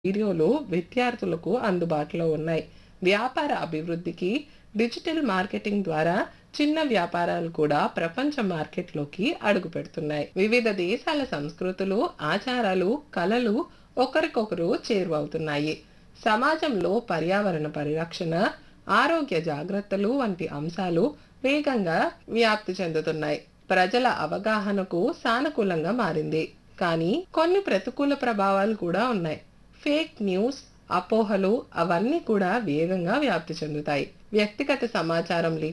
వీడియోలు విద్యార్థులకు అందుబాటులో ఉన్నాయి వ్యాపార అభివృద్ధికి డిజిటల్ మార్కెటింగ్ ద్వారా చిన్న వ్యాపారాలు కూడా ప్రపంచ మార్కెట్లోకి అడుగుపెడుతున్నాయి వివిధ దేశాల సంస్కృతులు ఆచారాలు కళలు ఒకరికొకరు చేరువవుతున్నాయి సమాజంలో పర్యావరణ పరిరక్షణ ఆరోగ్య జాగ్రత్తలు వంటి అంశాలు వేగంగా వ్యాప్తి చెందుతున్నాయి ప్రజల అవగాహనకు సానుకూలంగా మారింది కానీ కొన్ని ప్రతికూల ప్రభావాలు కూడా ఉన్నాయి ఫేక్ న్యూస్ అపోహలు అవన్నీ కూడా వేగంగా వ్యాప్తి చెందుతాయి వ్యక్తిగత సమాచారం